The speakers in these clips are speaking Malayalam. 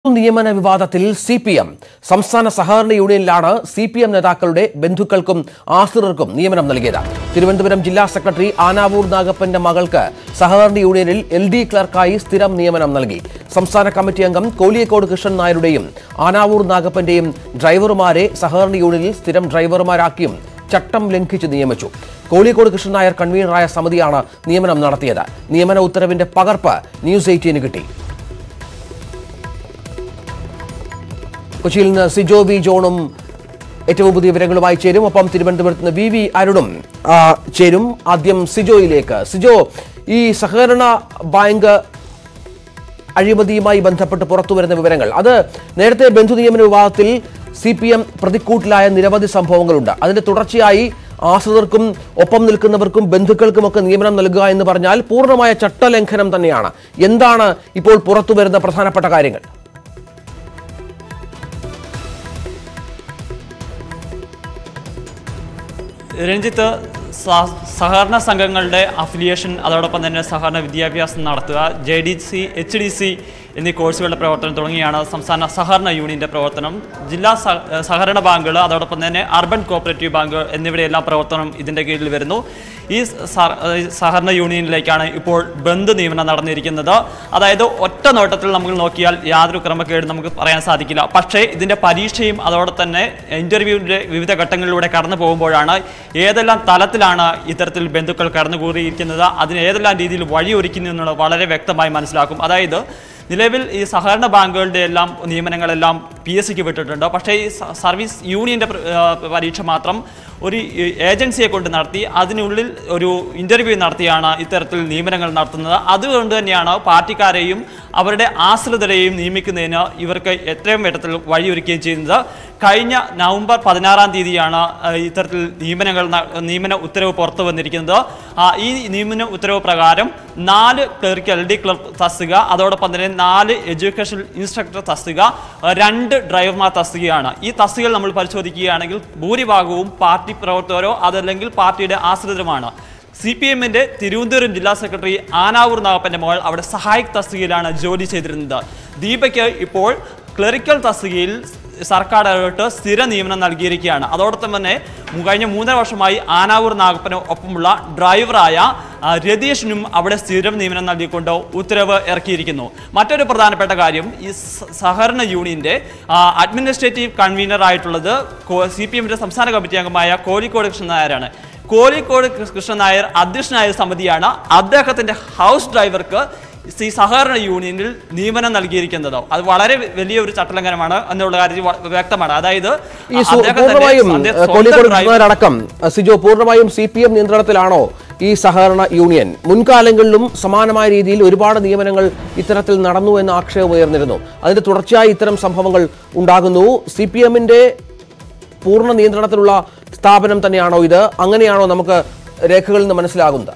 നിയമന വിവാദത്തിൽ സി പി എം സംസ്ഥാന സഹകരണ യൂണിയനിലാണ് സി പി എം നേതാക്കളുടെ ബന്ധുക്കൾക്കും ആശ്രിതർക്കും നിയമനം നൽകിയത് തിരുവനന്തപുരം ജില്ലാ സെക്രട്ടറി ആനാവൂർ നാഗപ്പന്റെ മകൾക്ക് സഹകരണ യൂണിയനിൽ എൽ ഡി ക്ലർക്കായി സ്ഥിരം നിയമനം നൽകി സംസ്ഥാന കമ്മിറ്റി അംഗം കോലിയക്കോട് കൃഷ്ണൻ നായരുടെയും ആനാവൂർ നാഗപ്പന്റെയും ഡ്രൈവർമാരെ സഹകരണ യൂണിയനിൽ സ്ഥിരം ഡ്രൈവർമാരാക്കിയും ചട്ടം ലംഘിച്ച് നിയമിച്ചു കോഴിക്കോട് കൃഷ്ണൻ നായർ കൺവീനറായ സമിതിയാണ് നിയമനം നടത്തിയത് നിയമന ഉത്തരവിന്റെ പകർപ്പ് ന്യൂസ് എയ്റ്റീന് കിട്ടി കൊച്ചിയിൽ നിന്ന് സിജോ വി ജോണും ഏറ്റവും പുതിയ വിവരങ്ങളുമായി ചേരും ഒപ്പം തിരുവനന്തപുരത്ത് നിന്ന് വി വി അരുണും ആ, ചേരും ആദ്യം സിജോയിലേക്ക് സിജോ ഈ സഹകരണ ബാങ്ക് അഴിമതിയുമായി ബന്ധപ്പെട്ട് പുറത്തു വരുന്ന വിവരങ്ങൾ അത് നേരത്തെ ബന്ധു നിയമന വിവാദത്തിൽ സി പി എം പ്രതിക്കൂട്ടിലായ നിരവധി സംഭവങ്ങളുണ്ട് അതിന്റെ തുടർച്ചയായി ആശ്രിതർക്കും ഒപ്പം നിൽക്കുന്നവർക്കും ബന്ധുക്കൾക്കുമൊക്കെ നിയമനം നൽകുക എന്ന് പറഞ്ഞാൽ പൂർണ്ണമായ ചട്ടലംഘനം തന്നെയാണ് എന്താണ് ഇപ്പോൾ പുറത്തു വരുന്ന പ്രധാനപ്പെട്ട കാര്യങ്ങൾ രഞ്ജിത്ത് സ- സഹകരണ സംഘങ്ങളുടെ അഫിലിയേഷൻ അതോടൊപ്പം തന്നെ സഹകരണ വിദ്യാഭ്യാസം നടത്തുക J D C H D C എന്നീ കോഴ്സുകളുടെ പ്രവർത്തനം തുടങ്ങിയാണ് സംസ്ഥാന സഹകരണ യൂണിയൻ്റെ പ്രവർത്തനം ജില്ലാ സഹ- സഹകരണ ബാങ്കുകൾ അതോടൊപ്പം തന്നെ അർബൻ കോപ്പറേറ്റീവ് ബാങ്ക് എന്നിവയുടെയെല്ലാം പ്രവർത്തനം ഇതിൻ്റെ കീഴിൽ വരുന്നു ഈ സ- ഈ സഹകരണ യൂണിയനിലേക്കാണ് ഇപ്പോൾ ബന്ദ് നിയമനം നടന്നിരിക്കുന്നത് അതായത് ഒറ്റ നോട്ടത്തിൽ നമുക്ക് നോക്കിയാൽ യാതൊരു ക്രമക്കേടും നമുക്ക് പറയാൻ സാധിക്കില്ല പക്ഷേ ഇതിൻ്റെ പരീക്ഷയും അതോടെ തന്നെ ഇൻ്റർവ്യൂവിൻ്റെ വിവിധ ഘട്ടങ്ങളിലൂടെ കടന്നു പോകുമ്പോഴാണ് ഏതെല്ലാം തലത്തിലാണ് ഇത്തരത്തിൽ ബന്ധുക്കൾ കടന്നുകൂടിയിരിക്കുന്നത് അതിന് ഏതെല്ലാം രീതിയിൽ വഴിയൊരുക്കുന്നു എന്നുള്ളത് വളരെ വ്യക്തമായി മനസ്സിലാക്കും അതായത് നിലവിൽ ഈ സഹകരണ ബാങ്കുകളുടെ എല്ലാം നിയമനങ്ങളെല്ലാം പി എസ് സിക്ക് വിട്ടിട്ടുണ്ട് പക്ഷേ ഈ സ- സർവീസ് യൂണിയൻ്റെ പ്ര- ആ, പരീക്ഷ മാത്രം ഒരു ഈ, ഏജൻസിയെ കൊണ്ട് നടത്തി അതിനുള്ളിൽ ഒരു ഇൻ്റർവ്യൂ നടത്തിയാണ് ഇത്തരത്തിൽ നിയമനങ്ങൾ നടത്തുന്നത് അതുകൊണ്ട് തന്നെയാണ് പാർട്ടിക്കാരെയും അവരുടെ ആശ്രിതരെയും നിയമിക്കുന്നതിന് ഇവർക്ക് എത്രയും വേഗത്തിൽ വഴിയൊരുക്കുകയും ചെയ്യുന്നത് കഴിഞ്ഞ നവംബർ പതിനാറാം തീയതിയാണ് ആ, ഇത്തരത്തിൽ നിയമനങ്ങൾ ന- നിയമന ഉത്തരവ് പുറത്തു വന്നിരിക്കുന്നത് ആ, ഈ നിയമന ഉത്തരവ് പ്രകാരം നാല് ക്ലറിക്കൽ എൽ ഡി ക്ലർക്ക് തസ്തിക അതോടൊപ്പം തന്നെ നാല് എഡ്യൂക്കേഷൻ ഇൻസ്ട്രക്ടർ തസ്തിക ആ, രണ്ട് ഡ്രൈവർമാർ തസ്തികയാണ് ഈ തസ്തികകൾ നമ്മൾ പരിശോധിക്കുകയാണെങ്കിൽ ഭൂരിഭാഗവും പാർട്ടി പ്രവർത്തകരോ അതല്ലെങ്കിൽ പാർട്ടിയുടെ ആശ്രിതരുമാണ് സി പി എമ്മിന്റെ തിരുവനന്തപുരം ജില്ലാ സെക്രട്ടറി ആനാവൂർ നാഗപ്പന്റെ മകൾ അവിടെ സഹായക് തസ്തികയിലാണ് ജോലി ചെയ്തിരുന്നത് ദീപയ്ക്ക് ഇപ്പോൾ ക്ലറിക്കൽ തസ്തികയിൽ സർക്കാർ ഇടപെട്ട് സ്ഥിര നിയമനം നൽകിയിരിക്കുകയാണ് അതോടൊപ്പം തന്നെ മു- കഴിഞ്ഞ മൂന്നര വർഷമായി ആനാവൂർ നാഗപ്പന് ഒപ്പമുള്ള ഡ്രൈവറായ ആ, രതീഷിനും അവിടെ സ്ഥിരം നിയമനം നൽകിക്കൊണ്ട് ഉത്തരവ് ഇറക്കിയിരിക്കുന്നു മറ്റൊരു പ്രധാനപ്പെട്ട കാര്യം ഈ സ- സഹകരണ യൂണിയന്റെ ആ, അഡ്മിനിസ്ട്രേറ്റീവ് കൺവീനർ ആയിട്ടുള്ളത് സി പി എമ്മിന്റെ സംസ്ഥാന കമ്മിറ്റി അംഗമായ കോഴിക്കോട് കൃഷ്ണൻ നായരാണ് കോഴിക്കോട് കൃ- കൃഷ്ണൻ നായർ അധ്യക്ഷനായ സമിതിയാണ് അദ്ദേഹത്തിന്റെ ഹൗസ് ഡ്രൈവർക്ക് ഈ സഹകരണ യൂണിയനിൽ നിയമനം നൽകിയിരിക്കുന്നത് അത് വളരെ വലിയ ഒരു ചട്ടലംഘനമാണ് എന്നുള്ള കാര്യത്തിൽ വ- വ്യക്തമാണ് അതായത് ഈ സു- അദ്ദേഹം തന്നെ പൂർണ്ണമായും സ്വന്തം ഏഹ്, കോഴിക്കോട് ഡ്രൈവർ- കൃഷ്ണനായരടക്കം ഏഹ്, സിജോ പൂർണ്ണമായും സി പി എം നിയന്ത്രണത്തിലാണോ ഈ സഹകരണ യൂണിയൻ മുൻകാലങ്ങളിലും സമാനമായ രീതിയിൽ ഒരുപാട് നിയമനങ്ങൾ ഇത്തരത്തിൽ നടന്നു എന്ന ആക്ഷേപം ഉയർന്നിരുന്നു അതിന്റെ തുടർച്ചയായി ഇത്തരം സംഭവങ്ങൾ ഉണ്ടാകുന്നു സി പി എമ്മിന്റെ പൂർണ്ണ നിയന്ത്രണത്തിലുള്ള സ്ഥാപനം തന്നെയാണോ ഇത് അങ്ങനെയാണോ നമുക്ക് രേഖകളിൽ നിന്ന് മനസ്സിലാകുന്നത്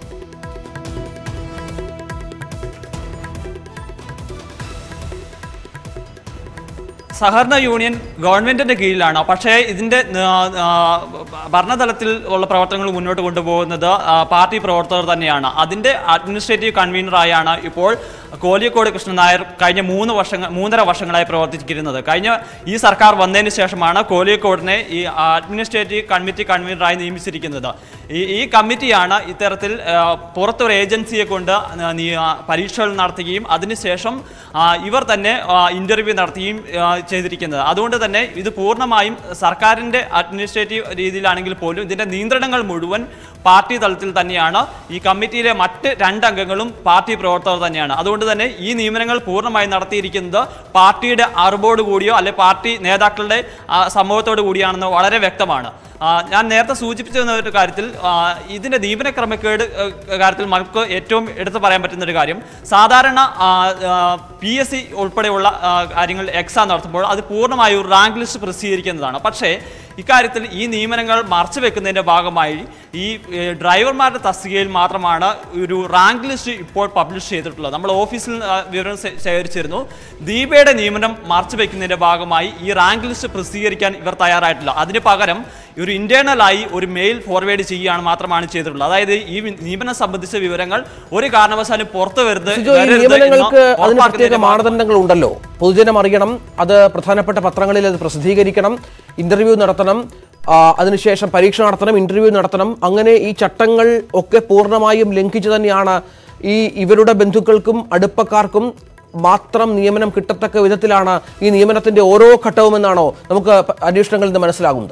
സഹകരണ യൂണിയൻ ഗവൺമെന്റിന്റെ കീഴിലാണ് പക്ഷേ ഇതിന്റെ ആ, ആ, ഭരണതലത്തിൽ ഉള്ള പ്രവർത്തനങ്ങൾ മുന്നോട്ട് കൊണ്ടുപോകുന്നത് ആ, പാർട്ടി പ്രവർത്തകർ തന്നെയാണ് അതിന്റെ അഡ്മിനിസ്ട്രേറ്റീവ് കൺവീനറായാണ് ഇപ്പോൾ കോലിയക്കോട് കൃഷ്ണൻ നായർ കഴിഞ്ഞ മൂന്ന് വർഷങ്ങൾ മൂന്നര വർഷങ്ങളായി പ്രവർത്തിച്ചിരുന്നത് കഴിഞ്ഞ ഈ സർക്കാർ വന്നതിന് ശേഷമാണ് കോലിയക്കോടിനെ ഈ അഡ്മിനിസ്ട്രേറ്റീവ് കമ്മിറ്റി കൺവീനറായി നിയമിച്ചിരിക്കുന്നത് ഈ ഈ കമ്മിറ്റിയാണ് ഇത്തരത്തിൽ ആ, പുറത്തൊരു ഏജൻസിയെ കൊണ്ട് ആ, നീ- ആ, പരീക്ഷകൾ നടത്തുകയും അതിനുശേഷം ആ, ഇവർ തന്നെ ഇന്റർവ്യൂ നടത്തുകയും ആ, ചെയ്തിരിക്കുന്നത് അതുകൊണ്ട് തന്നെ ഇത് പൂർണ്ണമായും സർക്കാരിന്റെ അഡ്മിനിസ്ട്രേറ്റീവ് രീതിയിലാണെങ്കിൽ പോലും ഇതിന്റെ നിയന്ത്രണങ്ങൾ മുഴുവൻ പാർട്ടി തലത്തിൽ തന്നെയാണ് ഈ കമ്മിറ്റിയിലെ മറ്റ് രണ്ടംഗങ്ങളും പാർട്ടി പ്രവർത്തകർ തന്നെയാണ് അതുകൊണ്ട് തന്നെ ഈ നിയമനങ്ങൾ പൂർണ്ണമായി നടത്തിയിരിക്കുന്നത് പാർട്ടിയുടെ അറിവോട് കൂടിയോ അല്ലെ പാർട്ടി നേതാക്കളുടെ ആ, സമ്മതത്തോടു കൂടിയാണെന്ന് വളരെ വ്യക്തമാണ് ആ, ഞാൻ നേരത്തെ സൂചിപ്പിച്ചിരുന്ന ഒരു കാര്യത്തിൽ ആ, ഇതിന്റെ നിയമന ക്രമക്കേട് ഏഹ്, കാര്യത്തിൽ നമുക്ക് ഏറ്റവും എടുത്തു പറയാൻ പറ്റുന്ന ഒരു കാര്യം സാധാരണ പി എസ് സി ഉൾപ്പെടെയുള്ള ആ, കാര്യങ്ങൾ എക്സാം നടത്തുമ്പോൾ അത് പൂർണ്ണമായും റാങ്ക് ലിസ്റ്റ് പ്രസിദ്ധീകരിക്കുന്നതാണ് പക്ഷേ ഇക്കാര്യത്തിൽ ഈ നിയമനങ്ങൾ മറച്ചു വെക്കുന്നതിന്റെ ഭാഗമായി ഈ ഏഹ്, ഡ്രൈവർമാരുടെ തസ്തികയിൽ മാത്രമാണ് ഒരു റാങ്ക് ലിസ്റ്റ് ഇപ്പോൾ പബ്ലിഷ് ചെയ്തിട്ടുള്ളത് നമ്മൾ ഓഫീസിൽ ആ, വിവരം ശേ- ശേഖരിച്ചിരുന്നു ദീപയുടെ നിയമനം മറച്ചു വെക്കുന്നതിന്റെ ഭാഗമായി ഈ റാങ്ക് ലിസ്റ്റ് പ്രസിദ്ധീകരിക്കാൻ ഇവർ തയ്യാറായിട്ടില്ല അതിന് പകരം ഒരു ഇന്റേണൽ ആയി ഒരു മെയിൽ ഫോർവേഡ് ചെയ്യുകയാണ് മാത്രമാണ് ചെയ്തിട്ടുള്ളത് അതായത് ഈ വി- നിയമനം സംബന്ധിച്ച വിവരങ്ങൾ ഒരു കാരണവശാലും പുറത്തു വരുന്നത് സിജോ ഈ വരരുത് എന്ന് നിയമനങ്ങൾക്ക് അതിന് ഉറപ്പാക്കുന്നതിന് പ്രത്യേക മാനദണ്ഡങ്ങൾ ഉണ്ടല്ലോ പൊതുജനം അറിയണം അത് പ്രധാനപ്പെട്ട പത്രങ്ങളിൽ അത് പ്രസിദ്ധീകരിക്കണം ഇന്റർവ്യൂ നടത്തണം ആ, അതിനുശേഷം പരീക്ഷ നടത്തണം ഇന്റർവ്യൂ നടത്തണം അങ്ങനെ ഈ ചട്ടങ്ങൾ ഒക്കെ പൂർണ്ണമായും ലംഘിച്ചു തന്നെയാണ് ഈ ഇവരുടെ ബന്ധുക്കൾക്കും അടുപ്പക്കാർക്കും മാത്രം നിയമനം കിട്ടത്തക്ക വിധത്തിലാണ് ഈ നിയമനത്തിന്റെ ഓരോ ഘട്ടവുമെന്നാണോ നമുക്ക് പ- അന്വേഷണങ്ങളിൽ നിന്ന് മനസ്സിലാകുന്നത്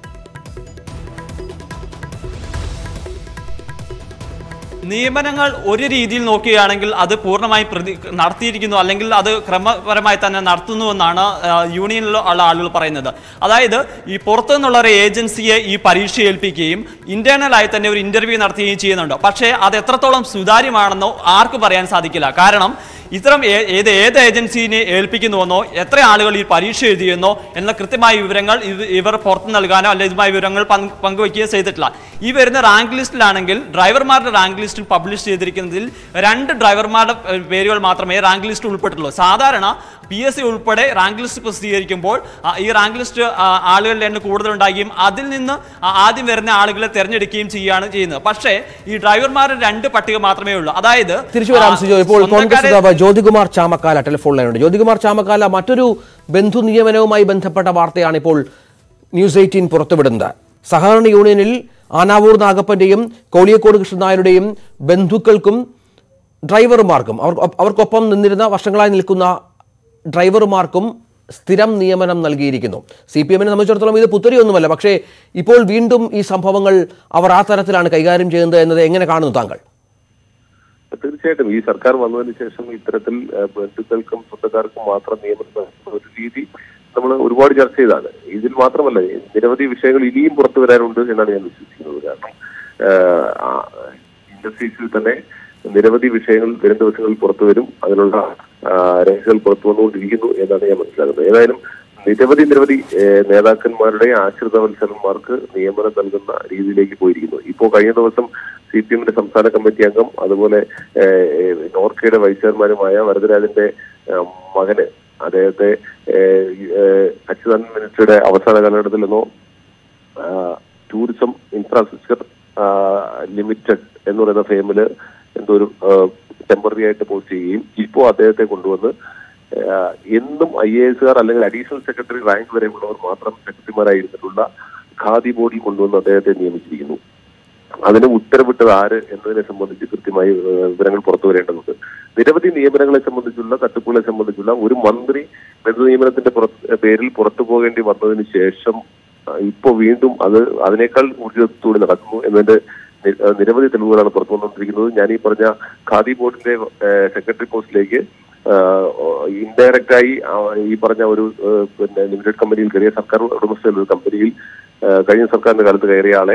നിയമനങ്ങൾ ഒരു രീതിയിൽ നോക്കുകയാണെങ്കിൽ അത് പൂർണ്ണമായി പ്രതി നടത്തിയിരിക്കുന്നു അല്ലെങ്കിൽ അത് ക്രമപരമായി തന്നെ നടത്തുന്നുവെന്നാണ് ആ, യൂണിയനിൽ ഉള്ള ആളുകൾ പറയുന്നത് അതായത് ഈ പുറത്തു നിന്നുള്ള ഒരു ഏജൻസിയെ ഈ പരീക്ഷ ഏൽപ്പിക്കുകയും ഇന്റേണലായി തന്നെ ഒരു ഇന്റർവ്യൂ നടത്തുകയും ചെയ്യുന്നുണ്ട് പക്ഷേ അത് എത്രത്തോളം സുതാര്യമാണെന്നോ ആർക്ക് പറയാൻ സാധിക്കില്ല കാരണം ഇത്തരം ഏ- ഏത് ഏത് ഏജൻസിനെ ഏൽപ്പിക്കുന്നുവെന്നോ എത്ര ആളുകൾ ഈ പരീക്ഷ എഴുതിയെന്നോ എന്ന കൃത്യമായ വിവരങ്ങൾ ഇത് ഇവർ പുറത്തു നൽകാനോ അല്ലെ ഇതുമായ വിവരങ്ങൾ പങ്ക് പങ്കുവയ്ക്കുകയോ ചെയ്തിട്ടില്ല ഈ വരുന്ന റാങ്ക് ലിസ്റ്റിലാണെങ്കിൽ ഡ്രൈവർമാരുടെ റാങ്ക് ലിസ്റ്റിൽ പബ്ലിഷ് ചെയ്തിരിക്കുന്നതിൽ രണ്ട് ഡ്രൈവർമാരുടെ ഏഹ്, പേരുകൾ മാത്രമേ റാങ്ക് ലിസ്റ്റ് ഉൾപ്പെട്ടിട്ടുള്ളൂ സാധാരണ പി എസ് സി ഉൾപ്പെടെ റാങ്ക് ലിസ്റ്റ് പ്രസിദ്ധീകരിക്കുമ്പോൾ ആ, ഈ റാങ്ക് ലിസ്റ്റ് ആ, ആളുകളുടെ എണ്ണം കൂടുതലുണ്ടാകുകയും അതിൽ നിന്ന് ആ, ആദ്യം വരുന്ന ആളുകളെ തിരഞ്ഞെടുക്കുകയും ചെയ്യുകയാണ് ചെയ്യുന്നത് പക്ഷേ ഈ ഡ്രൈവർമാരുടെ രണ്ട് പട്ടിക മാത്രമേ ഉള്ളൂ അതായത് തിരിച്ചു വരാം ആ, സിജോ ഇപ്പോൾ കോൺഗ്രസ് സ്വന്തക്കാരെ- നേതാവ് ജ്യോതികുമാർ ചാമക്കാല ടെലിഫോൺ ലൈനുണ്ട് ജ്യോതികുമാർ ചാമക്കാല മറ്റൊരു ബന്ധു നിയമനവുമായി ബന്ധപ്പെട്ട വാർത്തയാണ് ഇപ്പോൾ ന്യൂസ് എയ്റ്റീൻ പുറത്തുവിടുന്നത് സഹകരണ യൂണിയനിൽ ആനാവൂർ നാഗപ്പന്റെയും കോളിയക്കോട് കൃഷ്ണനായരുടെയും ബന്ധുക്കൾക്കും ഡ്രൈവർമാർക്കും അവർ അവർക്കൊപ്പം നിന്നിരുന്ന വർഷങ്ങളായി നിൽക്കുന്ന ഡ്രൈവർമാർക്കും സ്ഥിരം നിയമനം നൽകിയിരിക്കുന്നു സി പി എമ്മിനെ സംബന്ധിച്ചിടത്തോളം ഇത് പുത്തരിയൊന്നുമല്ല പക്ഷേ ഇപ്പോൾ വീണ്ടും ഈ സംഭവങ്ങൾ അവർ ആ തരത്തിലാണ് കൈകാര്യം ചെയ്യുന്നത് എന്നത് എങ്ങനെ കാണുന്നു താങ്കൾ തീർച്ചയായിട്ടും ഈ സർക്കാർ വന്നതിന് ശേഷം ഇത്തരത്തിൽ ആ, ബന്ധുക്കൾക്കും സ്വന്തക്കാർക്കും മാത്രം നിയമനം നൽകുന്ന ഒരു രീതി നമ്മൾ ഒരുപാട് ചർച്ച ചെയ്താണ് ഇതിൽ മാത്രമല്ല നിരവധി വിഷയങ്ങൾ ഇനിയും പുറത്തു വരാനുണ്ട് എന്നാണ് ഞാൻ വിശ്വസിക്കുന്നത് കാരണം ഇൻഡസ്ട്രീസിൽ തന്നെ നിരവധി വിഷയങ്ങൾ വരും ദിവസങ്ങളിൽ പുറത്തു വരും അതിനുള്ള ആ, രേഖകൾ പുറത്തു വന്നുകൊണ്ടിരിക്കുന്നു എന്നാണ് ഞാൻ മനസ്സിലാക്കുന്നത് ഏതായാലും നിരവധി നിരവധി ഏഹ്, നേതാക്കന്മാരുടെ ആശ്രിതവത്സരന്മാർക്ക് നിയമനം നൽകുന്ന രീതിയിലേക്ക് പോയിരിക്കുന്നു ഇപ്പോ കഴിഞ്ഞ ദിവസം സി പി എമ്മിന്റെ സംസ്ഥാന കമ്മിറ്റി അംഗം അതുപോലെ ഏഹ്, ഏഹ്, നോർക്കയുടെ വൈസ് ചെയർമാനുമായ വരദരാജന്റെ ഏഹ്, മകന് അദ്ദേഹത്തെ ഏഹ്, ഏഹ്, അച്യുതാനന്ദ മിനിസ്റ്ററുടെ അവസാന കാലഘട്ടത്തിൽ നിന്നോ ടൂറിസം ഇൻഫ്രാസ്ട്രക്ചർ ലിമിറ്റഡ് എന്ന് പറയുന്ന ഫേമില് എന്തോ ഒരു ടെമ്പററി ആയിട്ട് പോസ്റ്റ് ചെയ്യുകയും ഇപ്പോൾ അദ്ദേഹത്തെ കൊണ്ടുവന്ന് ആ, എന്നും ഐ എ എസുകാർ അല്ലെങ്കിൽ അഡീഷണൽ സെക്രട്ടറി റാങ്ക് വരെയുള്ളവർ മാത്രം സെക്രട്ടറിമാരായിരുന്നിട്ടുള്ള ഖാദി ബോർഡിൽ കൊണ്ടുവന്ന് അദ്ദേഹത്തെ നിയമിച്ചിരിക്കുന്നു അതിന് ഉത്തരവിട്ടത് ആര് എന്നതിനെ സംബന്ധിച്ച് കൃത്യമായി ഏഹ്, വിവരങ്ങൾ പുറത്തു വരേണ്ടതുണ്ട് നിരവധി നിയമനങ്ങളെ സംബന്ധിച്ചുള്ള തട്ടിപ്പുകളെ സംബന്ധിച്ചുള്ള ഒരു മന്ത്രി ബന്ധു നിയമനത്തിന്റെ പുറത്ത് പേരിൽ പുറത്തു പോകേണ്ടി വന്നതിന് ശേഷം ആ, ഇപ്പോ വീണ്ടും അത് അതിനേക്കാൾ ഊർജ്ജത്തോടെ നടക്കുന്നു എന്നതിന്റെ നി- ഏഹ്, നിരവധി തെളിവുകളാണ് പുറത്തു വന്നുകൊണ്ടിരിക്കുന്നത് ഞാൻ ഈ പറഞ്ഞ ഖാദി ബോർഡിന്റെ സെക്രട്ടറി പോസ്റ്റിലേക്ക് ഇൻഡയറക്റ്റ് ആയി ആ, ഈ പറഞ്ഞ ഒരു ഏഹ്, പിന്നെ ലിമിറ്റഡ് കമ്പനിയിൽ കയറിയ സർക്കാർ ഉടമസ്ഥയിലുള്ള ഒരു കമ്പനിയിൽ ഏഹ്, കഴിഞ്ഞ സർക്കാരിന്റെ കാലത്ത് കയറിയ ആളെ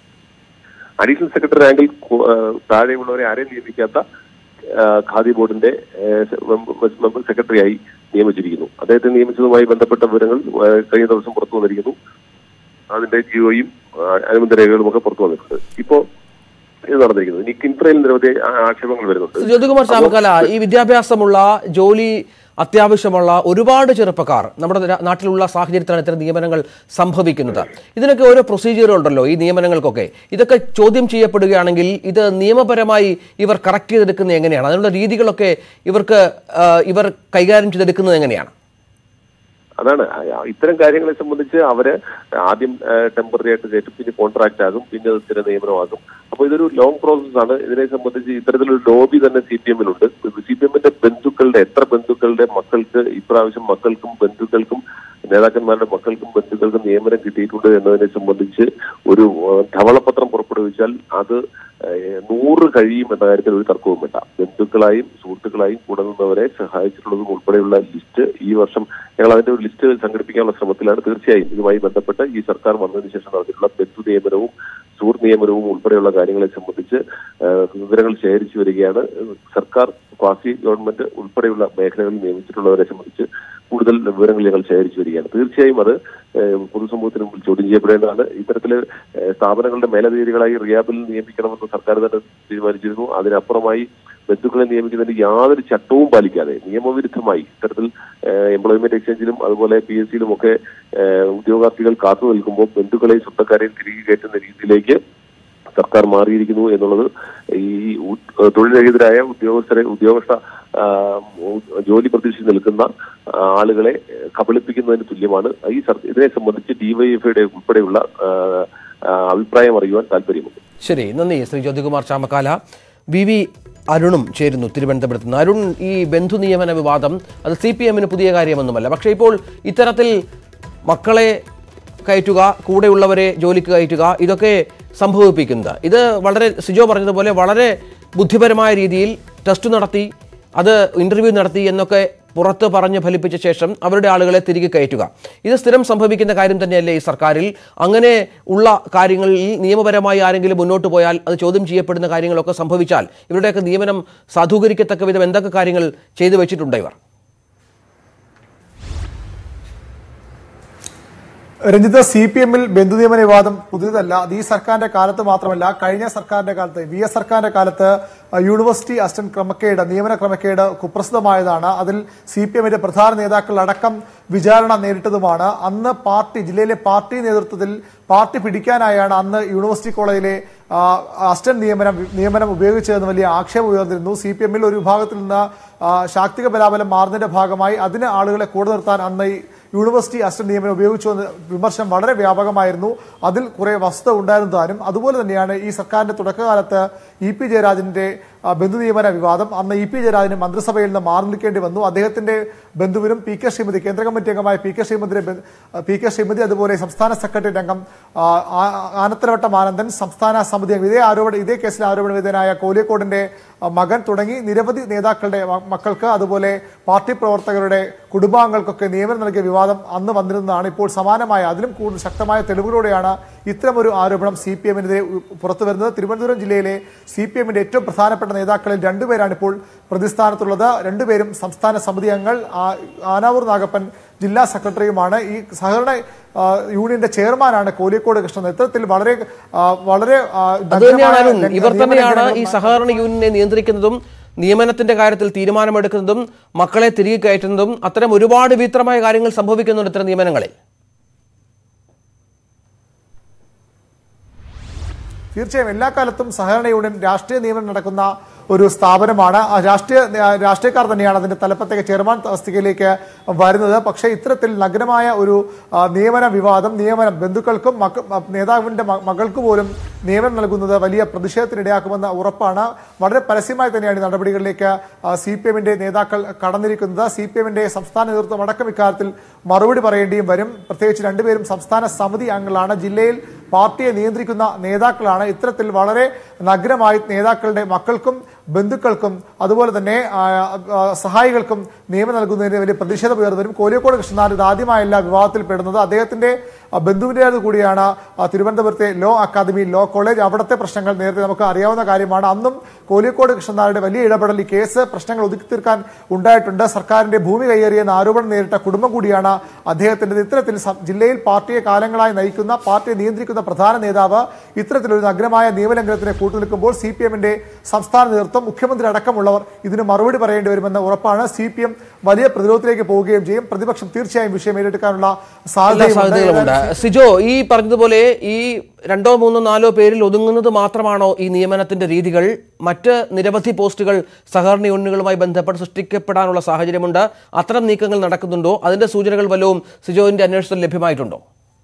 അഡീഷണൽ സെക്രട്ടറി റാങ്കിൽ കു- ഏഹ് താഴെയുള്ളവരെ ആരെയും നിയമിക്കാത്ത ഏഹ് ഖാദി ബോർഡിന്റെ ഏഹ് മെമ്പർ മെമ്പർ സെക്രട്ടറിയായി നിയമിച്ചിരിക്കുന്നു അദ്ദേഹത്തെ നിയമിച്ചതുമായി ബന്ധപ്പെട്ട വിവരങ്ങൾ ഏഹ് കഴിഞ്ഞ ദിവസം പുറത്തു വന്നിരിക്കുന്നു അതിന്റെ ജിയോയും ഏഹ് അനുബന്ധ രേഖകളും ഒക്കെ പുറത്തു വന്നിട്ടുണ്ട് ഇപ്പോ ഇത് നടന്നിരിക്കുന്നത് ഇനി കിൻഫ്രയിൽ നിരവധി ആ- ആക്ഷേപങ്ങൾ വരുന്നുണ്ട് ജ്യോതികുമാർ ചാമക്കാല ഈ വിദ്യാഭ്യാസമുള്ള ജോലി അത്യാവശ്യമുള്ള ഒരുപാട് ചെറുപ്പക്കാർ നമ്മുടെ നാ- നാട്ടിലുള്ള സാഹചര്യത്തിലാണ് ഇത്തരം നിയമനങ്ങൾ സംഭവിക്കുന്നത് ഇതിനൊക്കെ ഓരോ പ്രൊസീജിയർ ഉണ്ടല്ലോ ഈ നിയമനങ്ങൾക്കൊക്കെ ഇതൊക്കെ ചോദ്യം ചെയ്യപ്പെടുകയാണെങ്കിൽ ഇത് നിയമപരമായി ഇവർ കറക്റ്റ് ചെയ്തെടുക്കുന്നത് എങ്ങനെയാണ് അതിനുള്ള രീതികളൊക്കെ ഇവർക്ക് ആ, ഇവർ കൈകാര്യം ചെയ്തെടുക്കുന്നത് എങ്ങനെയാണ് അതാണ് ആ- ഇത്തരം കാര്യങ്ങളെ സംബന്ധിച്ച് അവര് ആദ്യം ടെമ്പററി ആയിട്ട് കയറ്റും പിന്നെ കോൺട്രാക്ട് ആകും പിന്നെ അത് സ്ഥിര നിയമനമാകും അപ്പൊ ഇതൊരു ലോങ് പ്രോസസ് ആണ് ഇതിനെ സംബന്ധിച്ച് ഇത്തരത്തിലൊരു ലോബി തന്നെ സി പി എമ്മിലുണ്ട് സി പി എമ്മിന്റെ ബന്ധുക്കളുടെ എത്ര ബന്ധുക്കളുടെ മക്കൾക്ക് ഇപ്രാവശ്യം മക്കൾക്കും ബന്ധുക്കൾക്കും നേതാക്കന്മാരുടെ മക്കൾക്കും ബന്ധുക്കൾക്കും നിയമനം കിട്ടിയിട്ടുണ്ട് എന്നതിനെ സംബന്ധിച്ച് ഒരു ഏഹ്, ധവളപത്രം പുറപ്പെടുവിച്ചാൽ അത് ഏഹ്, നൂറ് കഴിയും എന്ന കാര്യത്തിൽ ഒരു തർക്കവും വേണ്ട ബന്ധുക്കളായും സുഹൃത്തുക്കളായും കൂടെ നിന്നവരെ സഹായിച്ചിട്ടുള്ളതും ഉൾപ്പെടെയുള്ള ലിസ്റ്റ് ഈ വർഷം ഞങ്ങൾ അതിന്റെ ഒരു ലിസ്റ്റ് സംഘടിപ്പിക്കാനുള്ള ശ്രമത്തിലാണ് തീർച്ചയായും ഇതുമായി ബന്ധപ്പെട്ട് ഈ സർക്കാർ വന്നതിന് ശേഷം നടത്തിയിട്ടുള്ള ബന്ധു നിയമനവും സുഹൃത്ത് നിയമനവും ഉൾപ്പെടെയുള്ള കാര്യങ്ങളെ സംബന്ധിച്ച് ഏഹ്, വിവരങ്ങൾ ശേഖരിച്ചു വരികയാണ് സർക്കാർ ക്വാസി ഗവൺമെന്റ് ഉൾപ്പെടെയുള്ള മേഖലകളിൽ നിയമിച്ചിട്ടുള്ളവരെ സംബന്ധിച്ച് കൂടുതൽ വിവരങ്ങൾ ഞങ്ങൾ ശേഖരിച്ചു വരികയാണ് തീർച്ചയായും അത് ഏഹ്, പൊതുസമൂഹത്തിന് മുമ്പിൽ ചോദ്യം ചെയ്യപ്പെടേണ്ടതാണ് ഇത്തരത്തില് ഏഹ്, സ്ഥാപനങ്ങളുടെ മേലധികാരികളായി റിയാബിൽ നിയമിക്കണമെന്ന് സർക്കാർ തന്നെ തീരുമാനിച്ചിരുന്നു അതിനപ്പുറമായി ബന്ധുക്കളെ നിയമിക്കുന്നതിന് യാതൊരു ചട്ടവും പാലിക്കാതെ നിയമവിരുദ്ധമായി ഇത്തരത്തിൽ എംപ്ലോയ്മെന്റ് എക്സ്ചേഞ്ചിലും അതുപോലെ പി എസ് സിയിലും ഒക്കെ ഏഹ്, ഉദ്യോഗാർത്ഥികൾ കാത്തു നിൽക്കുമ്പോൾ ബന്ധുക്കളെയും സ്വന്തക്കാരെയും തിരികെ കയറ്റുന്ന രീതിയിലേക്ക് സർക്കാർ മാറിയിരിക്കുന്നു എന്നുള്ളത് ഈ ഉ- തൊഴിൽരഹിതരായ ഉദ്യോഗസ്ഥരെ ഉദ്യോഗസ്ഥ ആ, ഉ- ജോലി പ്രതീക്ഷിച്ച് നിൽക്കുന്ന ആ, ആളുകളെ കബളിപ്പിക്കുന്നതിന് തുല്യമാണ് ഈ സർ- ഇതിനെ സംബന്ധിച്ച് ഡിവൈഎഫ്ഐയുടെ ഉൾപ്പെടെയുള്ള ആ, ആ, അഭിപ്രായം അറിയുവാൻ താല്പര്യമുണ്ട് ശരി നന്ദി ശ്രീ ജ്യോതികുമാർ ചാമക്കാല വി വി അരുണും ചേരുന്നു തിരുവനന്തപുരത്ത് നിന്ന് അരുൺ ഈ ബന്ധു നിയമന വിവാദം അത് സി പി എമ്മിന് പുതിയ കാര്യമൊന്നുമല്ല പക്ഷേ ഇപ്പോൾ ഇത്തരത്തിൽ മക്കളെ കയറ്റുക കൂടെയുള്ളവരെ ജോലിക്ക് കയറ്റുക ഇതൊക്കെ സംഭവിപ്പിക്കുന്നത് ഇത് വളരെ സിജോ പറഞ്ഞതുപോലെ വളരെ ബുദ്ധിപരമായ രീതിയിൽ ടെസ്റ്റ് നടത്തി അത് ഇന്റർവ്യൂ നടത്തി എന്നൊക്കെ പുറത്ത് പറഞ്ഞ് ഫലിപ്പിച്ച ശേഷം അവരുടെ ആളുകളെ തിരികെ കയറ്റുക ഇത് സ്ഥിരം സംഭവിക്കുന്ന കാര്യം തന്നെയല്ലേ ഈ സർക്കാരിൽ അങ്ങനെ ഉള്ള കാര്യങ്ങളിൽ നിയമപരമായി ആരെങ്കിലും മുന്നോട്ട് പോയാൽ അത് ചോദ്യം ചെയ്യപ്പെടുന്ന കാര്യങ്ങളൊക്കെ സംഭവിച്ചാൽ ഇവരുടെയൊക്കെ നിയമനം സാധൂകരിക്കത്തക്ക വിധം എന്തൊക്കെ കാര്യങ്ങൾ ചെയ്തു വെച്ചിട്ടുണ്ട് ഇവർ രഞ്ജിത്ത് സി പി എമ്മിൽ ബന്ധുനിയമന വിവാദം പുതിയതല്ല അത് ഈ സർക്കാരിന്റെ കാലത്ത് മാത്രമല്ല കഴിഞ്ഞ സർക്കാരിന്റെ കാലത്ത് വി എസ് സർക്കാരിന്റെ കാലത്ത് അഹ്, യൂണിവേഴ്സിറ്റി അസിസ്റ്റന്റ് ക്രമക്കേട് നിയമന ക്രമക്കേട് കുപ്രസിദ്ധമായതാണ് അതിൽ സി പി എമ്മിന്റെ പ്രധാന നേതാക്കൾ അടക്കം വിചാരണ നേരിട്ടതുമാണ് അന്ന് പാർട്ടി ജില്ലയിലെ പാർട്ടി നേതൃത്വത്തിൽ പാർട്ടി പിടിക്കാനായാണ് അന്ന് യൂണിവേഴ്സിറ്റി കോളേജിലെ ആ, അസിസ്റ്റന്റ് നിയമനം നിയമനം ഉപയോഗിച്ചതെന്ന് വലിയ ആക്ഷേപം ഉയർന്നിരുന്നു സി പി എമ്മിൽ ഒരു വിഭാഗത്തിൽ നിന്ന് ആ, ശാക്തിക ബലാബലം മാറുന്നതിന്റെ ഭാഗമായി അതിന് ആളുകളെ കൂടെ നിർത്താൻ അന്ന് ഈ യൂണിവേഴ്സിറ്റി അസിസ്റ്റന്റ് നിയമനം ഉപയോഗിച്ചു എന്ന വിമർശനം വളരെ വ്യാപകമായിരുന്നു അതിൽ കുറെ വസ്തുത ഉണ്ടായിരുന്നു താനും അതുപോലെ തന്നെയാണ് ഈ സർക്കാരിന്റെ തുടക്കകാലത്ത് ഇ പി ജയരാജന്റെ ആ, ബന്ധു നിയമന വിവാദം അന്ന് ഇ പി ജയരാജന് മന്ത്രിസഭയിൽ നിന്ന് മാറി നിൽക്കേണ്ടി വന്നു അദ്ദേഹത്തിന്റെ ബന്ധുവിനും പി കെ ശ്രീമതി കേന്ദ്ര കമ്മിറ്റി അംഗമായ പി കെ ശ്രീമതിയുടെ ബ- പി കെ ശ്രീമതി അതുപോലെ സംസ്ഥാന സെക്രട്ടറി അംഗം ആ, ആ- ആനത്തലവട്ടം ആനന്ദൻ സംസ്ഥാന സമിതി അംഗം ഇതേ ആരോപണ ഇതേ കേസിൽ ആരോപണ വിധേയനായ കോലിയക്കോടിന്റെ ആ, മകൻ തുടങ്ങി നിരവധി നേതാക്കളുടെ മ- മക്കൾക്ക് അതുപോലെ പാർട്ടി പ്രവർത്തകരുടെ കുടുംബാംഗങ്ങൾക്കൊക്കെ നിയമനം നൽകിയ വിവാദം അന്ന് വന്നിരുന്നതാണ് ഇപ്പോൾ സമാനമായ അതിലും കൂടുതൽ ശക്തമായ തെളിവുകളോടെയാണ് ഇത്തരമൊരു ആരോപണം സി പി എമ്മിനെതിരെ പുറത്തു വരുന്നത് തിരുവനന്തപുരം ജില്ലയിലെ സി പി എമ്മിന്റെ ഏറ്റവും പ്രധാനപ്പെട്ട നേതാക്കളിൽ രണ്ടുപേരാണ് ഇപ്പോൾ പ്രതിസ്ഥാനത്തുള്ളത് രണ്ടുപേരും സംസ്ഥാന സമിതി അംഗങ്ങൾ ആ- ആനാവൂർ നാഗപ്പൻ ജില്ലാ സെക്രട്ടറിയുമാണ് ഈ സഹകരണ ആ, യൂണിയന്റെ ചെയർമാനാണ് കോലിക്കോട് കൃഷ്ണൻ ഇത്തരത്തിൽ വളരെ ആ, വളരെ ആ, അത് തന്നെയാണ് നഗ്നമായ അരുൺ ഇവർ നിയമ തന്നെയാണ് ഈ ലംഘനങ്ങൾ സഹകരണ യൂണിയനെ നിയന്ത്രിക്കുന്നതും നിയമനത്തിന്റെ കാര്യത്തിൽ തീരുമാനമെടുക്കുന്നതും മക്കളെ തിരികെ കയറ്റുന്നതും അത്തരം ഒരുപാട് വിചിത്രമായ കാര്യങ്ങൾ സംഭവിക്കുന്നുണ്ട് ഇത്തരം നിയമനങ്ങളിൽ തീർച്ചയായും എല്ലാ കാലത്തും സഹകരണ യൂണിയൻ രാഷ്ട്രീയ നിയമനം നടക്കുന്ന ഒരു സ്ഥാപനമാണ് ആ രാഷ്ട്രീയ ആ, രാഷ്ട്രീയക്കാർ തന്നെയാണ് അതിന്റെ തലപ്പത്തേക്ക് ചെയർമാൻ തസ്തികയിലേക്ക് വരുന്നത് പക്ഷേ ഇത്തരത്തിൽ നഗ്നമായ ഒരു ആ, നിയമന വിവാദം നിയമനം ബന്ധുക്കൾക്കും മക്ക മ- നേതാവിന്റെ മ- മകൾക്ക് പോലും നിയമനം നൽകുന്നത് വലിയ പ്രതിഷേധത്തിനിടയാക്കുമെന്ന ഉറപ്പാണ് വളരെ പരസ്യമായി തന്നെയാണ് ഈ നടപടികളിലേക്ക് സി പി എമ്മിന്റെ നേതാക്കൾ കടന്നിരിക്കുന്നത് സി പി എമ്മിന്റെ സംസ്ഥാന നേതൃത്വം അടക്കം ഇക്കാര്യത്തിൽ മറുപടി പറയേണ്ടിയും വരും പ്രത്യേകിച്ച് രണ്ടുപേരും സംസ്ഥാന സമിതി അംഗങ്ങളാണ് ജില്ലയിൽ പാർട്ടിയെ നിയന്ത്രിക്കുന്ന നേതാക്കളാണ് ഇത്തരത്തിൽ വളരെ നഗ്നമായി നേതാക്കളുടെ മക്കൾക്കും ബന്ധുക്കൾക്കും അതുപോലെ തന്നെ ആ, ആ, സഹായികൾക്കും നിയമം നൽകുന്നതിന് വലിയ പ്രതിഷേധം ഉയർന്നു വരും കോലിക്കോട് കൃഷ്ണനാഥ് ഇത് ആദ്യമായല്ല വിവാദത്തിൽ പെടുന്നത് അദ്ദേഹത്തിന്റെ ആ, ബന്ധുവിൻ്റേത് കൂടിയാണ് ആ, തിരുവനന്തപുരത്തെ ലോ അക്കാദമി ലോ കോളേജ് അവിടുത്തെ പ്രശ്നങ്ങൾ നേരത്തെ നമുക്ക് അറിയാവുന്ന കാര്യമാണ് അന്നും കോലിക്കോട് കൃഷ്ണനാഥയുടെ വലിയ ഇടപെടൽ ഈ കേസ് പ്രശ്നങ്ങൾ ഒതുക്കി തീർക്കാൻ ഉണ്ടായിട്ടുണ്ട് സർക്കാരിന്റെ ഭൂമി കയ്യേറിയെന്ന ആരോപണം നേരിട്ട കുടുംബം കൂടിയാണ് അദ്ദേഹത്തിന്റെ ഇത്തരത്തിൽ സം- ജില്ലയിൽ പാർട്ടിയെ കാലങ്ങളായി നയിക്കുന്ന പാർട്ടിയെ നിയന്ത്രിക്കുന്ന പ്രധാന നേതാവ് ഇത്തരത്തിലൊരു നഗ്നമായ നിയമലംഘനത്തിന് കൂട്ടുനിൽക്കുമ്പോൾ സി പി എമ്മിന്റെ സംസ്ഥാന നേതൃത്വം മുഖ്യമന്ത്രി അടക്കമുള്ളവർ ഇതിന് മറുപടി പറയേണ്ടി വരുമെന്ന ഉറപ്പാണ് സി പി എം വലിയ പ്രതിരോധത്തിലേക്ക് പോവുകയും ചെയ്യും പ്രതിപക്ഷം തീർച്ചയായും വിഷയം ഏറ്റെടുക്കാനുള്ള എല്ലാ സാധ്യതയുമുണ്ട് സാധ്യതകളുമുണ്ട് സിജോ ഈ പറഞ്ഞതുപോലെ ഈ രണ്ടോ മൂന്നോ നാലോ പേരിൽ ഒതുങ്ങുന്നത് മാത്രമാണോ ഈ നിയമനത്തിന്റെ രീതികൾ മറ്റ് നിരവധി പോസ്റ്റുകൾ സഹകരണ യൂണിയനുകളുമായി ബന്ധപ്പെട്ട് സൃഷ്ടിക്കപ്പെടാനുള്ള സാഹചര്യമുണ്ട് അത്തരം നീക്കങ്ങൾ നടക്കുന്നുണ്ടോ അതിന്റെ സൂചനകൾ വല്ലതും സിജോവിന്റെ അന്വേഷണത്തിൽ ലഭ്യമായിട്ടുണ്ടോ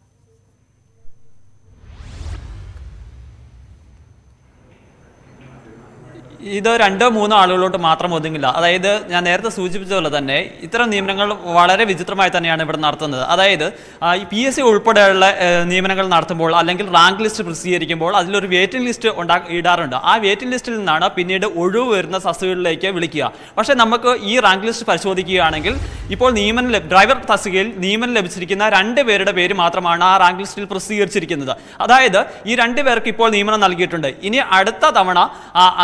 ഇത് രണ്ടോ മൂന്നോ ആളുകളോട്ട് മാത്രം ഒതുങ്ങില്ല അതായത് ഞാൻ നേരത്തെ സൂചിപ്പിച്ചതുപോലെ തന്നെ ഇത്തരം നിയമനങ്ങൾ വളരെ വിചിത്രമായി തന്നെയാണ് ഇവിടെ നടത്തുന്നത് അതായത് ആ, ഈ പി എസ് സി ഉൾപ്പെടെയുള്ള ഏഹ്, നിയമനങ്ങൾ നടത്തുമ്പോൾ അല്ലെങ്കിൽ റാങ്ക് ലിസ്റ്റ് പ്രസിദ്ധീകരിക്കുമ്പോൾ അതിലൊരു വെയിറ്റിംഗ് ലിസ്റ്റ് ഉണ്ടാ ഇടാറുണ്ട് ആ വെയിറ്റിംഗ് ലിസ്റ്റിൽ നിന്നാണ് പിന്നീട് ഒഴിവ് വരുന്ന തസ്തികകളിലേക്ക് വിളിക്കുക പക്ഷേ നമുക്ക് ഈ റാങ്ക് ലിസ്റ്റ് പരിശോധിക്കുകയാണെങ്കിൽ ഇപ്പോൾ നിയമനം ലഭ- ഡ്രൈവർ തസ്തികയിൽ നിയമനം ലഭിച്ചിരിക്കുന്ന രണ്ട് പേരുടെ പേര് മാത്രമാണ് ആ റാങ്ക് ലിസ്റ്റിൽ പ്രസിദ്ധീകരിച്ചിരിക്കുന്നത് അതായത് ഈ രണ്ട് പേർക്ക് ഇപ്പോൾ നിയമനം നൽകിയിട്ടുണ്ട് ഇനി അടുത്ത തവണ ആ, ആ,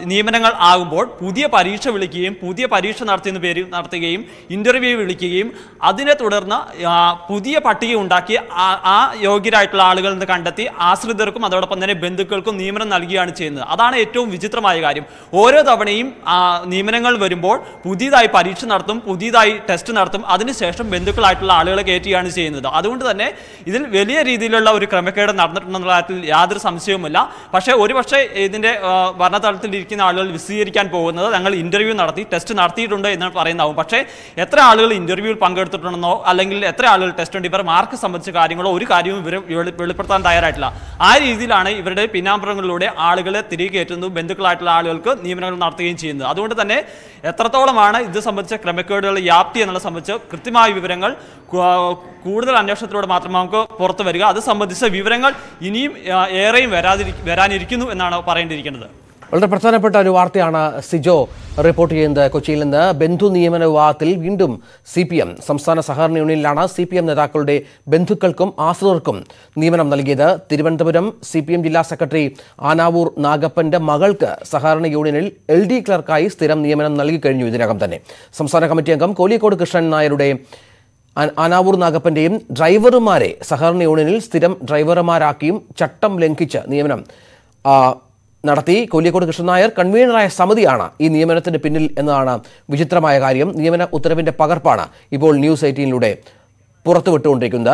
നിയമനങ്ങൾ ആകുമ്പോൾ പുതിയ പരീക്ഷ വിളിക്കുകയും പുതിയ പരീക്ഷ നടത്തിയെന്ന് പേര് നടത്തുകയും ഇന്റർവ്യൂ വിളിക്കുകയും അതിനെ തുടർന്ന് ആ, പുതിയ പട്ടിക ഉണ്ടാക്കി ആ- ആ യോഗ്യരായിട്ടുള്ള ആളുകളിൽ നിന്ന് കണ്ടെത്തി ആശ്രിതർക്കും അതോടൊപ്പം തന്നെ ബന്ധുക്കൾക്കും നിയമനം നൽകുകയാണ് ചെയ്യുന്നത് അതാണ് ഏറ്റവും വിചിത്രമായ കാര്യം ഓരോ തവണയും ആ, നിയമനങ്ങൾ വരുമ്പോൾ പുതിയതായി പരീക്ഷ നടത്തും പുതിയതായി ടെസ്റ്റ് നടത്തും അതിനുശേഷം ബന്ധുക്കളായിട്ടുള്ള ആളുകളെ കയറ്റുകയാണ് ചെയ്യുന്നത് അതുകൊണ്ട് തന്നെ ഇതിൽ വലിയ രീതിയിലുള്ള ഒരു ക്രമക്കേട് നടന്നിട്ടുണ്ടെന്നുള്ള കാര്യത്തിൽ യാതൊരു സംശയവുമില്ല പക്ഷേ ഒരുപക്ഷെ ഇതിന്റെ ആ, ഭരണതലത്തിൽ ഇരിക്കുന്ന ആളുകൾ വിശദീകരിക്കാൻ പോകുന്നത് ഞങ്ങൾ ഇന്റർവ്യൂ നടത്തി ടെസ്റ്റ് നടത്തിയിട്ടുണ്ട് എന്ന് പറയുന്നതാവും പക്ഷേ എത്ര ആളുകൾ ഇന്റർവ്യൂവിൽ പങ്കെടുത്തിട്ടുണ്ടെന്നോ അല്ലെങ്കിൽ എത്ര ആളുകൾ ടെസ്റ്റ് ഉണ്ട് ഇവർ മാർക്ക് സംബന്ധിച്ച കാര്യങ്ങളോ ഒരു കാര്യവും ഇവർ വെളി- വെളിപ്പെടുത്താൻ തയ്യാറായിട്ടില്ല ആ രീതിയിലാണ് ഇവരുടെ പിന്നാമ്പുറങ്ങളിലൂടെ ആളുകളെ തിരികെ കയറ്റുന്നതും ബന്ധുക്കളായിട്ടുള്ള ആളുകൾക്ക് നിയമനങ്ങൾ നടത്തുകയും ചെയ്യുന്നത് അതുകൊണ്ട് തന്നെ എത്രത്തോളമാണ് ഇത് സംബന്ധിച്ച ക്രമക്കേടുകളുടെ വ്യാപ്തി എന്നുള്ള സംബന്ധിച്ച് കൃത്യമായ വിവരങ്ങൾ കു- കൂടുതൽ അന്വേഷണത്തിലൂടെ മാത്രം നമുക്ക് പുറത്തു വരിക അത് സംബന്ധിച്ച വിവരങ്ങൾ ഇനിയും ആ, ഏറെയും വരാതിരി വരാനിരിക്കുന്നു എന്നാണ് പറയേണ്ടിയിരിക്കുന്നത് വളരെ പ്രധാനപ്പെട്ട ഒരു വാർത്തയാണ് സിജോ റിപ്പോർട്ട് ചെയ്യുന്നത് കൊച്ചിയിൽ നിന്ന് ബന്ധു നിയമന വിവാദത്തിൽ വീണ്ടും സി പി എം സംസ്ഥാന സഹകരണ യൂണിയനിലാണ് സി പി എം നേതാക്കളുടെ ബന്ധുക്കൾക്കും ആശ്രിതർക്കും നിയമനം നൽകിയത് തിരുവനന്തപുരം സി പി എം ജില്ലാ സെക്രട്ടറി ആനാവൂർ നാഗപ്പന്റെ മകൾക്ക് സഹകരണ യൂണിയനിൽ എൽ ഡി ക്ലർക്കായി സ്ഥിരം നിയമനം നൽകി കഴിഞ്ഞു ഇതിനകം തന്നെ സംസ്ഥാന കമ്മിറ്റി അംഗം കോലിക്കോട് കൃഷ്ണൻ നായരുടെ ആ- ആനാവൂർ നാഗപ്പന്റെയും ഡ്രൈവർമാരെ സഹകരണ യൂണിയനിൽ സ്ഥിരം ഡ്രൈവർമാരാക്കിയും ചട്ടം ലംഘിച്ച് നിയമനം ആ, നടത്തി കൊല്ലിക്കോട് കൃഷ്ണൻ നായർ കൺവീനറായ സമിതിയാണ് ഈ നിയമനത്തിന് പിന്നിൽ എന്നതാണ് വിചിത്രമായ കാര്യം നിയമന ഉത്തരവിന്റെ പകർപ്പാണ് ഇപ്പോൾ ന്യൂസ് എയ്റ്റീനിലൂടെ പുറത്തുവിട്ടുകൊണ്ടിരിക്കുന്നത്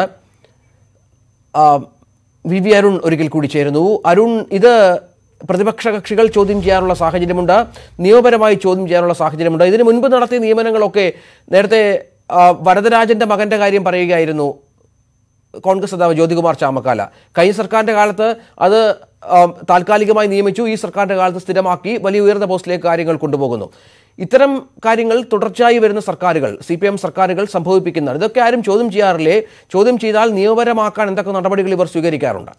ആ, വി വി അരുൺ ഒരിക്കൽ കൂടി ചേരുന്നു അരുൺ ഇത് പ്രതിപക്ഷ കക്ഷികൾ ചോദ്യം ചെയ്യാനുള്ള സാഹചര്യമുണ്ട് നിയമപരമായി ചോദ്യം ചെയ്യാനുള്ള സാഹചര്യമുണ്ട് ഇതിനു മുൻപ് നടത്തിയ നിയമനങ്ങളൊക്കെ നേരത്തെ ആ, വരദരാജന്റെ മകന്റെ കാര്യം പറയുകയായിരുന്നു കോൺഗ്രസ് നേതാവ് ജ്യോതികുമാർ ചാമക്കാല കഴിഞ്ഞ സർക്കാരിന്റെ കാലത്ത് അത് ആ, താൽക്കാലികമായി നിയമിച്ചു ഈ സർക്കാരിന്റെ കാലത്ത് സ്ഥിരമാക്കി വലിയ ഉയർന്ന പോസ്റ്റിലേക്ക് കാര്യങ്ങൾ കൊണ്ടുപോകുന്നു ഇത്തരം കാര്യങ്ങൾ തുടർച്ചയായി വരുന്ന സർക്കാരുകൾ സി പി എം സർക്കാരുകൾ സംഭവിപ്പിക്കുന്നതാണ് ഇതൊക്കെ ആരും ചോദ്യം ചെയ്യാറില്ലേ ചോദ്യം ചെയ്താൽ നിയമപരമാക്കാൻ എന്തൊക്കെ നടപടികൾ ഇവർ സ്വീകരിക്കാറുണ്ട്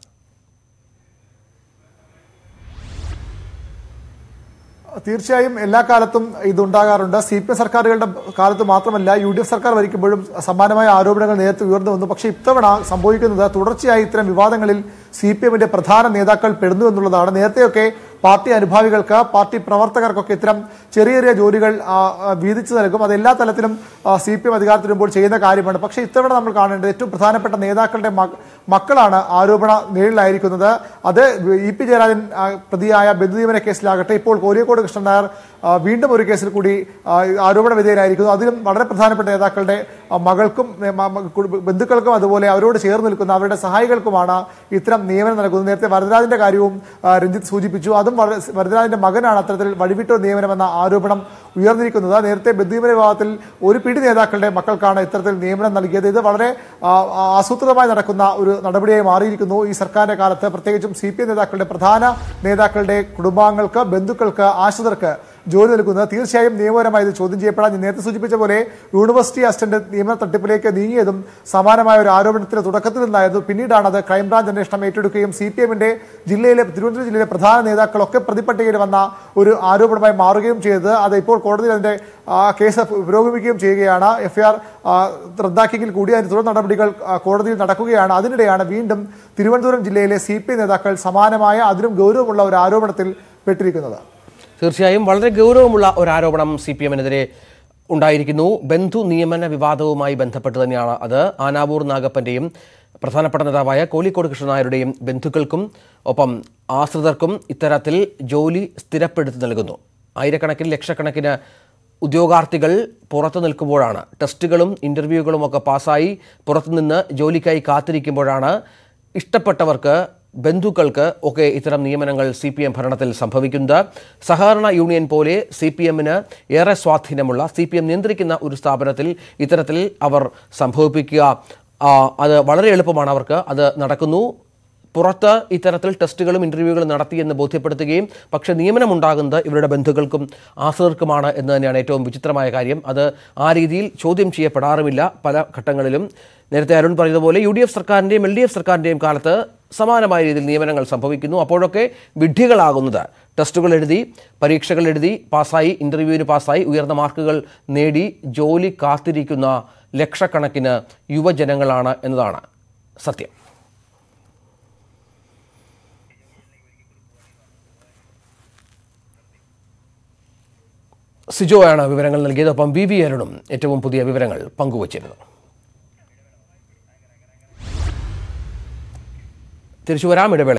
തീർച്ചയായും എല്ലാ കാലത്തും ഇതുണ്ടാകാറുണ്ട് സി പി എം സർക്കാരുകളുടെ കാലത്ത് മാത്രമല്ല യു ഡി എഫ് സർക്കാർ ഭരിക്കുമ്പോഴും സമാനമായ ആരോപണങ്ങൾ നേരത്തെ ഉയർന്നു വന്നു പക്ഷേ ഇത്തവണ സംഭവിക്കുന്നത് തുടർച്ചയായി ഇത്തരം വിവാദങ്ങളിൽ സി പി എമ്മിന്റെ പ്രധാന നേതാക്കൾ പെടുന്നു എന്നുള്ളതാണ് നേരത്തെയൊക്കെ പാർട്ടി അനുഭാവികൾക്ക് പാർട്ടി പ്രവർത്തകർക്കൊക്കെ ഇത്തരം ചെറിയ ചെറിയ ജോലികൾ ആ, ആ, വീതിച്ചു നൽകും അത് എല്ലാ തലത്തിലും സി പി എം അധികാരത്തിൽ വരുമ്പോൾ ചെയ്യുന്ന കാര്യമാണ് പക്ഷേ ഇത്തവണ നമ്മൾ കാണേണ്ടത് ഏറ്റവും പ്രധാനപ്പെട്ട നേതാക്കളുടെ മക- മക്കളാണ് ആരോപണ നിഴലിലായിരിക്കുന്നത് അത് ഇ പി ജയരാജൻ ആ, പ്രതിയായ ബന്ധുനിയമന കേസിലാകട്ടെ ഇപ്പോൾ കോരിയക്കോട് കൃഷ്ണൻ നായർ ആ, വീണ്ടും ഒരു കേസിൽ കൂടി ആ, ആരോപണ വിധേയനായിരിക്കുന്നു അതിലും വളരെ പ്രധാനപ്പെട്ട നേതാക്കളുടെ ആ, മകൾക്കും ഏ, മ- മ- കുടുംബ- ബന്ധുക്കൾക്കും അതുപോലെ അവരോട് ചേർന്ന് നിൽക്കുന്ന അവരുടെ സഹായികൾക്കുമാണ് ഇത്തരം നിയമനം നൽകുന്നത് നേരത്തെ വരദരാജന്റെ കാര്യവും ആ, രഞ്ജിത്ത് സൂചിപ്പിച്ചു അതും വര- വരദരാജന്റെ മകനാണ് അത്തരത്തിൽ വഴിവിട്ടോ നിയമനമെന്ന ആരോപണം ഉയർന്നിരിക്കുന്നത് നേരത്തെ ബന്ധുനിയമന വിഭാഗത്തിൽ ഒരു പിടി നേതാക്കളുടെ മക്കൾക്കാണ് ഇത്തരത്തിൽ നിയമനം നൽകിയത് ഇത് വളരെ ആ, ആ, ആസൂത്രിതമായി നടക്കുന്ന ഒരു നടപടിയായി മാറിയിരിക്കുന്നു ഈ സർക്കാരിന്റെ കാലത്ത് പ്രത്യേകിച്ചും സി പി എം നേതാക്കളുടെ പ്രധാന നേതാക്കളുടെ കുടുംബാംഗങ്ങൾക്ക് ബന്ധുക്കൾക്ക് ആശ്രിതർക്ക് ജോലി നൽകുന്നത് തീർച്ചയായും നിയമപരമായി ഇത് ചോദ്യം ചെയ്യപ്പെടാൻ ഞാൻ നേരത്തെ സൂചിപ്പിച്ച പോലെ യൂണിവേഴ്സിറ്റി അസിസ്റ്റന്റ് നിയമന തട്ടിപ്പിലേക്ക് നീങ്ങിയതും സമാനമായ ഒരു ആരോപണത്തിന്റെ തുടക്കത്തിൽ നിന്നായിരുന്നു പിന്നീടാണ് അത് ക്രൈംബ്രാഞ്ച് അന്വേഷണം ഏറ്റെടുക്കുകയും സി പി എമ്മിന്റെ ജില്ലയിലെ തിരുവനന്തപുരം ജില്ലയിലെ പ്രധാന നേതാക്കളൊക്കെ പ്രതിപട്ടികയിൽ വന്ന ഒരു ആരോപണമായി മാറുകയും ചെയ്തത് അത് ഇപ്പോൾ കോടതിയിൽ അതിന്റെ ആ, കേസ് പുരോഗമിക്കുകയും ചെയ്യുകയാണ് എഫ്ഐആർ റദ്ദാക്കിയെങ്കിൽ കൂടി അതിന്റെ തുടർ നടപടികൾ ആ, കോടതിയിൽ നടക്കുകയാണ് അതിനിടെയാണ് വീണ്ടും തിരുവനന്തപുരം ജില്ലയിലെ സി പി നേതാക്കൾ സമാനമായ അതിലും ഗൗരവമുള്ള ഒരു ആരോപണത്തിൽ പെട്ടിരിക്കുന്നത് തീർച്ചയായും വളരെ ഗൗരവമുള്ള ഒരു ആരോപണം സി പി എമ്മിനെതിരെ ഉണ്ടായിരിക്കുന്നു ബന്ധു നിയമന വിവാദവുമായി ബന്ധപ്പെട്ട് തന്നെയാണ് അത് ആനാവൂർ നാഗപ്പന്റെയും പ്രധാനപ്പെട്ട നേതാവായ കോലിക്കോട് കൃഷ്ണനായരുടെയും ബന്ധുക്കൾക്കും ഒപ്പം ആശ്രിതർക്കും ഇത്തരത്തിൽ ജോലി സ്ഥിരപ്പെടുത്തി നൽകുന്നു ആയിരക്കണക്കിന് ലക്ഷക്കണക്കിന് ഉദ്യോഗാർത്ഥികൾ പുറത്തു നിൽക്കുമ്പോഴാണ് ടെസ്റ്റുകളും ഇൻ്റർവ്യൂകളും ഒക്കെ പാസ്സായി പുറത്തുനിന്ന് ജോലിക്കായി കാത്തിരിക്കുമ്പോഴാണ് ഇഷ്ടപ്പെട്ടവർക്ക് ബന്ധുക്കൾക്ക് ഒക്കെ ഇത്തരം നിയമനങ്ങൾ സി പി എം ഭരണത്തിൽ സംഭവിക്കുന്നത് സഹകരണ യൂണിയൻ പോലെ സി പി എമ്മിന് ഏറെ സ്വാധീനമുള്ള സി പി എം നിയന്ത്രിക്കുന്ന ഒരു സ്ഥാപനത്തിൽ ഇത്തരത്തിൽ അവർ സംഭവിപ്പിക്കുക ആ, അത് വളരെ എളുപ്പമാണ് അവർക്ക് അത് നടക്കുന്നു പുറത്ത് ഇത്തരത്തിൽ ടെസ്റ്റുകളും ഇൻ്റർവ്യൂകളും നടത്തിയെന്ന് ബോധ്യപ്പെടുത്തുകയും പക്ഷേ നിയമനം ഉണ്ടാകുന്നത് ഇവരുടെ ബന്ധുക്കൾക്കും ആശ്രിതർക്കുമാണ് എന്ന് തന്നെയാണ് ഏറ്റവും വിചിത്രമായ കാര്യം അത് ആ രീതിയിൽ ചോദ്യം ചെയ്യപ്പെടാറുമില്ല പല ഘട്ടങ്ങളിലും നേരത്തെ അരുൺ പറഞ്ഞതുപോലെ യു ഡി എഫ് സർക്കാരിൻ്റെയും എൽ ഡി എഫ് സർക്കാരിൻ്റെയും കാലത്ത് സമാനമായ രീതിയിൽ നിയമനങ്ങൾ സംഭവിക്കുന്നു അപ്പോഴൊക്കെ വിഡ്ഢികളാകുന്നത് ടെസ്റ്റുകൾ എഴുതി പരീക്ഷകൾ എഴുതി പാസ്സായി ഇൻ്റർവ്യൂവിന് പാസ്സായി ഉയർന്ന മാർക്കുകൾ നേടി ജോലി കാത്തിരിക്കുന്ന ലക്ഷക്കണക്കിന് യുവജനങ്ങളാണ് എന്നതാണ് സത്യം സിജോയാണ് വിവരങ്ങൾ നൽകിയത് ഒപ്പം വി വി അരുണും ഏറ്റവും പുതിയ വിവരങ്ങൾ പങ്കുവച്ചിരുന്നു തിരിച്ചു വരാം ഇടവേള